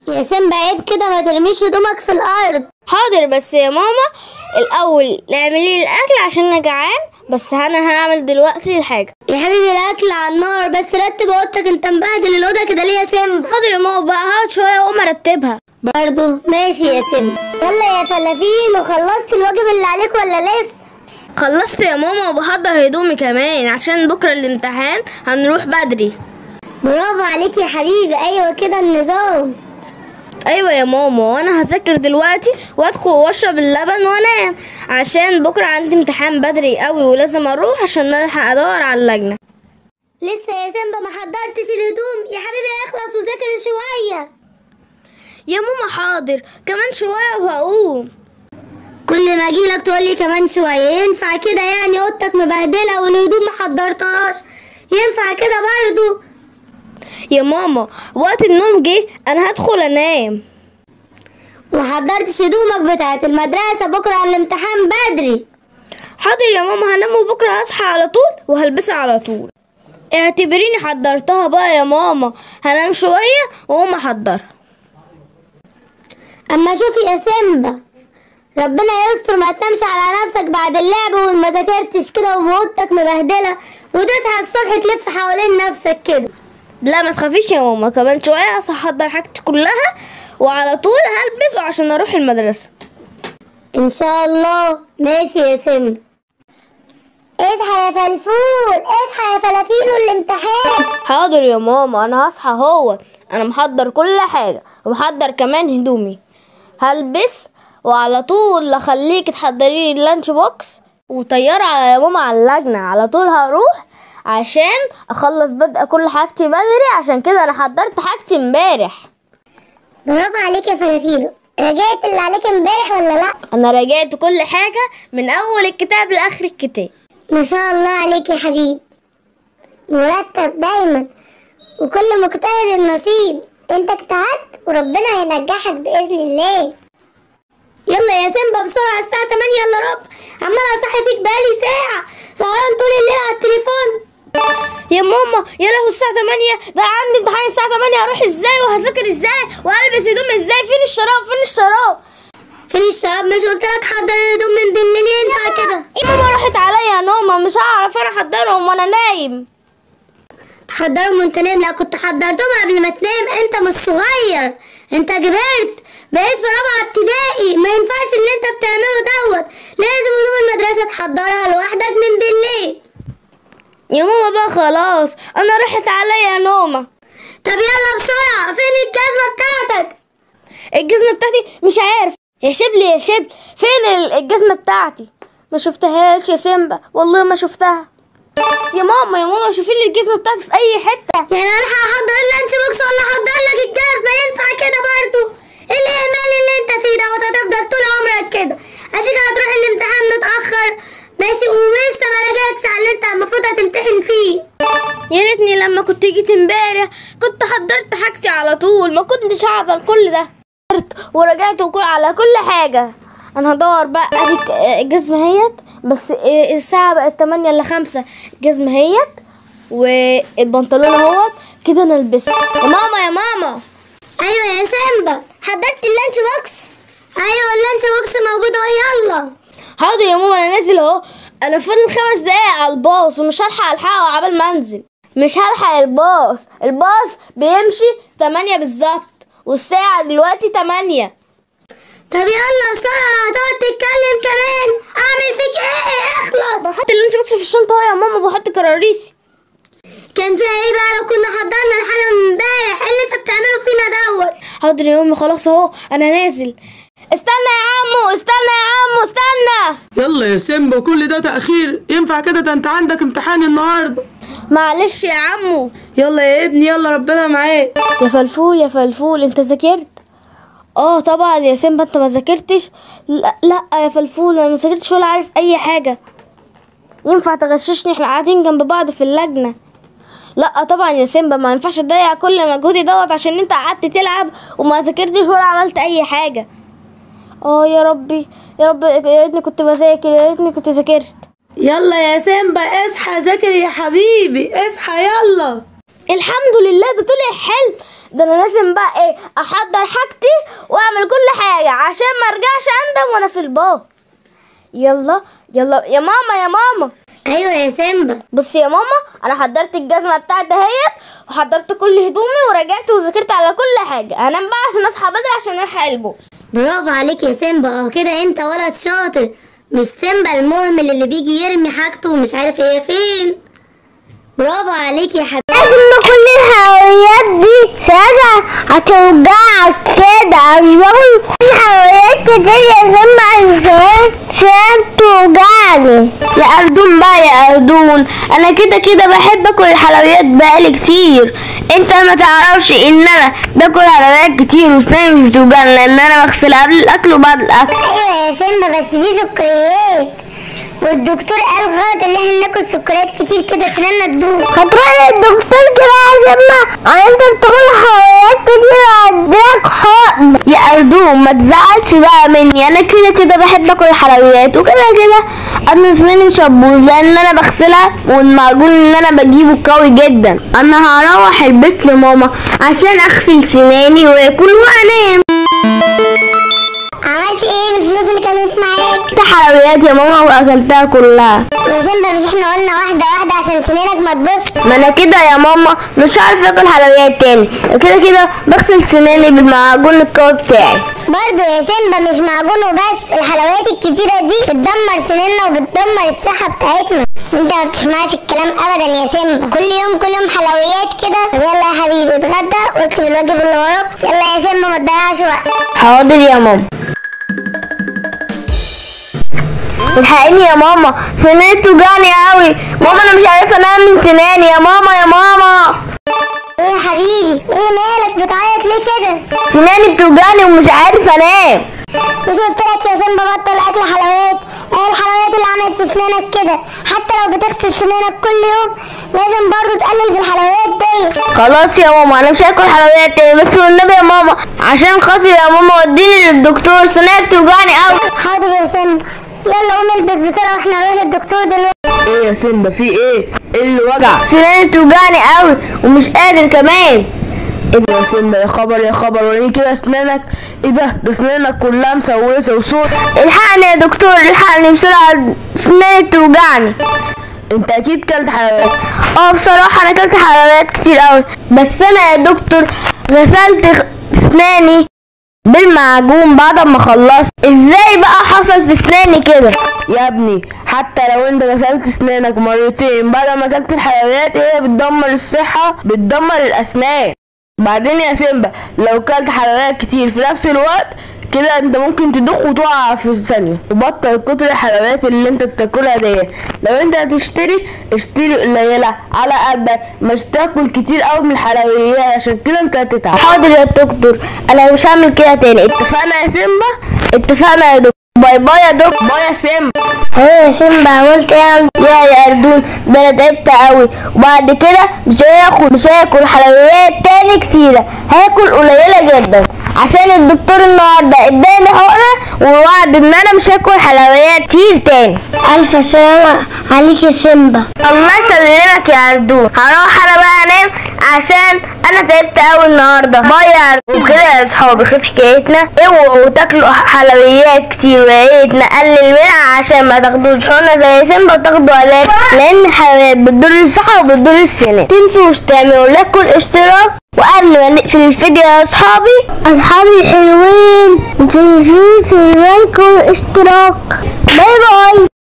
يا سيمبا عيب كده ما ترميش هدومك في الارض حاضر بس يا ماما الاول اعملي لي الاكل عشان انا جعان بس انا هعمل دلوقتي الحاجه يا حبيبي الاكل على النار بس رتب اوضتك انت مبهدل الاوضه كده ليه يا سيمبا حاضر يا ماما بقى هقعد شويه واقوم ارتبها برضه ماشي يا سيمبا يلا يا فلافيل وخلصت الواجب اللي عليك ولا لسه خلصت يا ماما وبحضر هدومي كمان عشان بكره الامتحان هنروح بدري برافو عليك يا حبيبي ايوه كده النظام ايوه يا ماما وانا هذاكر دلوقتي وادخل واشرب اللبن وانام عشان بكره عندي امتحان بدري قوي ولازم اروح عشان الحق ادور على اللجنه لسه يا سيمبا ما حضرتش الهدوم يا حبيبي اخلص وذاكر شويه يا ماما حاضر كمان شويه وهقوم كل ما اجيلك تقولي كمان شويه ينفع كده يعني اوضتك مبهدله والهدوم ما حضرتهاش ينفع كده برضو يا ماما وقت النوم جه انا هدخل انام وما حضرتش هدومك بتاعت المدرسه بكره على الامتحان بدري حاضر يا ماما هنام وبكره هصحى على طول وهلبسها على طول اعتبريني حضرتها بقى يا ماما هنام شويه واقوم احضرها اما شوفي يا سيمبا ربنا يستر ما تنامش على نفسك بعد اللعب وما ذاكرتش كده واوضتك مبهدله وتصحى الصبح تلف حوالين نفسك كده لا ما تخافيش يا ماما كمان شويه هصحى احضر حاجتي كلها وعلى طول هلبس عشان اروح المدرسه ان شاء الله ماشي يا سيمبا اصحى يا فلفول اصحى يا فلافيل الامتحان حاضر يا ماما انا هصحى هو انا محضر كل حاجه ومحضر كمان هدومي هلبس وعلى طول اخليك تحضري لي اللانش بوكس وطيارة على يا ماما على اللجنة على طول هروح عشان اخلص بدء كل حاجتي بدري عشان كده انا حضرت حاجتي امبارح برافو عليك يا فلافيل رجعت اللي عليك امبارح ولا لا انا راجعت كل حاجة من اول الكتاب لاخر الكتاب ما شاء الله عليك يا حبيبي مرتب دايما وكل مجتهد نصيب انت اجتهدت وربنا هينجحك باذن الله يلا يا سيمبا بسرعه الساعه 8 يلا رب عمال اصحي فيك بقالي ساعه سهران طول الليل على التليفون يا ماما يا لهوي الساعة 8 ده عندي امتحان الساعة 8 هروح ازاي وهذاكر ازاي وهلبس هدوم ازاي فين الشراب فين الشراب فين الشراب مش قلت لك حضر الهدوم من بالليل ينفع كده ايه ماما راحت عليا نومة مش هعرف انا احضرهم وانا نايم تحضرهم وانت نايم لا كنت حضرتهم قبل ما تنام انت مش صغير انت كبرت بقيت في رابعه ابتدائي ما ينفعش اللي انت بتعمله دوت لازم هدوم المدرسه تحضرها لوحدك من بالليل يا ماما بقى خلاص انا راحت عليا نومة طب يلا بسرعه فين الجزمه بتاعتك الجزمة بتاعتي مش عارف يا شبلي يا شبل فين ال- الجزمة بتاعتي ما شفتهاش يا سيمبا والله ما شفتها يا ماما يا ماما شوفي لي الجزمة بتاعتي في اي حتة يعني الحق احضر اللانش بوكس ولا احضر لك الجزمه ينفع كده برضو ايه الاهمال اللي انت فيه دوت هتفضل طول عمرك كده هتيجي هتروح الامتحان متاخر ماشي ولسه ما رجعتش على اللي انت المفروض هتمتحن فيه يا ريتني لما كنت جيت امبارح كنت حضرت حاجتي على طول ما كنتش هحضر كل ده حضرت ورجعت وكل على كل حاجة انا هدور بقى اديك الجزمة هيت بس الساعة بقت 8 الا 5 الجزمة هيت والبنطلون اهوت كده انا البسها يا ماما يا ماما ايوه يا سامبا حضرت اللانش بوكس ايوه اللانش بوكس موجود اهو يلا حاضر يا ماما انا نازل اهو انا فاضل خمس دقايق على الباص ومش هلحق الحقه عبال ما انزل مش هلحق الباص الباص بيمشي 8 بالظبط والساعة دلوقتي 8 طب يلا بسرعه هتقعد تتكلم كمان اعمل فيك ايه اخلص بحط اللانش بوكس في الشنطة اهو يا ماما بحط كراريسي كان فيها ايه بقى لو كنا حضرنا الحاجه من امبارح ايه اللي انت بتعمله فينا دوت حاضر يا ماما خلاص اهو انا نازل استنى يا عمو استنى يا عمو استنى يلا يا سيمبا كل ده تأخير ينفع كده ده انت عندك امتحان النهارده معلش يا عمو يلا يا ابني يلا ربنا معاك يا فلفول يا فلفول انت ذاكرت اه طبعا يا سيمبا انت ما ذاكرتش لا, لا يا فلفول انا ما ذاكرتش ولا عارف اي حاجه ينفع تغششني احنا قاعدين جنب بعض في اللجنه لا طبعا يا سيمبا ما ينفعش تضيع كل مجهودي دوت عشان انت قعدت تلعب وما ذاكرتش ولا عملت اي حاجه اه يا ربي يا رب يا ريتني كنت بذاكر يا ريتني كنت ذاكرت يلا يا سيمبا اصحى ذاكر يا حبيبي اصحى يلا الحمد لله ده طلع حلم ده انا لازم بقى ايه احضر حاجتي واعمل كل حاجه عشان ما ارجعش اندم وانا في الباص يلا يلا يا ماما يا ماما ايوه يا سيمبا بصي يا ماما انا حضرت الجزمه بتاعتي اهي وحضرت كل هدومي ورجعت وذاكرت على كل حاجه هنام بقى عشان اصحى بدري عشان الحق البوس برافو عليك يا سيمبا اه كده انت ولد شاطر مش سيمبا المهمل اللي بيجي يرمي حاجته ومش عارف هي فين برافو عليك يا حبيبي لازم كل الحلويات دي ساعتها هتوجعك كده مش باكل في حلويات كتير يا سما عشان عشان توجعني يا أردون بقى يا أردون أنا كده كده بحب أكل الحلويات بقالي كتير أنت ما تعرفش إن أنا باكل حلويات كتير وسناني مش بتوجعني لأن أنا بغسلها قبل الأكل وبعد الأكل ايوه يا سيمبا بس دي سكريات والدكتور قال غلط اللي احنا ناكل سكريات كتير كده سنانا تدوب هتروح للدكتور كده يا سما انت بتاكل حلويات كتير هديك حقن يا أردون ما تزعلش بقى مني أنا كده كده بحب أكل الحلويات وكده كده أنا سناني مش هتبوظ لأن أنا بغسلها والمعجون اللي أنا بجيبه قوي جدا أنا هروح البيت لماما عشان أغسل سناني وآكل وأنام عملت ايه بالفلوس اللي كانت معاك جبت حلويات يا ماما واكلتها كلها يا سيمبا مش احنا قلنا واحدة واحدة عشان سنانك ما تبص ما انا كده يا ماما مش عارف اكل حلويات تاني كده كده بغسل سناني بالمعجون القوي بتاعي برضه يا سيمبا مش معجون وبس الحلويات الكتيرة دي بتدمر سناننا وبتدمر الصحة بتاعتنا انت ما بتسمعش الكلام ابدا يا سيمبا كل يوم كل يوم حلويات كده طب يلا يا حبيبي اتغدى واكتب الواجب اللي وراك يلا يا سيمبا ما تضيعش وقت حاضر يا ماما الحقيني يا ماما سناني بتوجعني قوي ماما انا مش عارفه انام من سناني يا ماما يا ماما ايه يا حبيبي ايه مالك بتعيط ليه كده سناني بتوجعني ومش عارف انام مش قلت لك يا سيمبا بطل اكل حلويات ايه الحلويات اللي عملت في سنانك كده حتى لو بتغسل سنانك كل يوم لازم برضه تقلل في الحلويات دي خلاص يا ماما انا مش هاكل حلويات تاني بس والنبي يا ماما عشان خاطر يا ماما وديني للدكتور سناني بتوجعني قوي حاضر يا سيمبا يلا قوم البس بسرعة واحنا نروح للدكتور دلوقتي ايه يا سيمبا في ايه ايه اللي وجع سناني بتوجعني قوي ومش قادر كمان ايه ده يا سيمبا يا خبر يا خبر وريني كده اسنانك ايه ده ده اسنانك كلها مسوسه وصوت الحقني يا دكتور الحقني بسرعة سناني بتوجعني انت اكيد كلت حلويات اه بصراحة انا اكلت حلويات كتير قوي بس انا يا دكتور غسلت خ- اسناني بالمعجون بعد ما خلصت ازاي بقى حصل في اسناني كده يا ابني حتى لو انت غسلت اسنانك مرتين بعد ما اكلت الحلويات هي بتدمر الصحة بتدمر الاسنان بعدين يا سيمبا لو كلت حلويات كتير في نفس الوقت كده انت ممكن تدخ وتقع في ثانية وبطل كتر الحلويات اللي انت بتاكلها دي لو انت هتشتري اشتري قليلة على قدك مش تاكل كتير قوي من الحلويات عشان كده انت هتتعب حاضر يا دكتور انا مش هعمل كده تاني اتفقنا يا سيمبا اتفقنا يا دكتور باي باي يا دكتور باي يا سيمبا ايه يا سيمبا عملت ايه يا يا اردون ده انا تعبت قوي وبعد كده مش هاكل مش هاكل حلويات تاني كتيره هاكل قليله جدا عشان الدكتور النهارده اداني حقنه ووعد ان انا مش هاكل حلويات كتير تاني الف سلامة عليك يا سيمبا الله يسلمك يا اردون هروح انا بقى انام عشان انا تعبت قوي النهارده باي يا اردون وكده يا اصحابي خلص حكايتنا اوعوا تاكلوا حلويات كتير ويا ريت نقلل منها عشان ما تاخدوش حقنه زي سيمبا وتاخدوا علاج لان الحلويات بتضر الصحه وبتضر السنان تنسوش تعملوا لكم الاشتراك وقبل ما نقفل الفيديو يا اصحابي اصحابي الحلوين متنسوش اللايك والاشتراك باي باي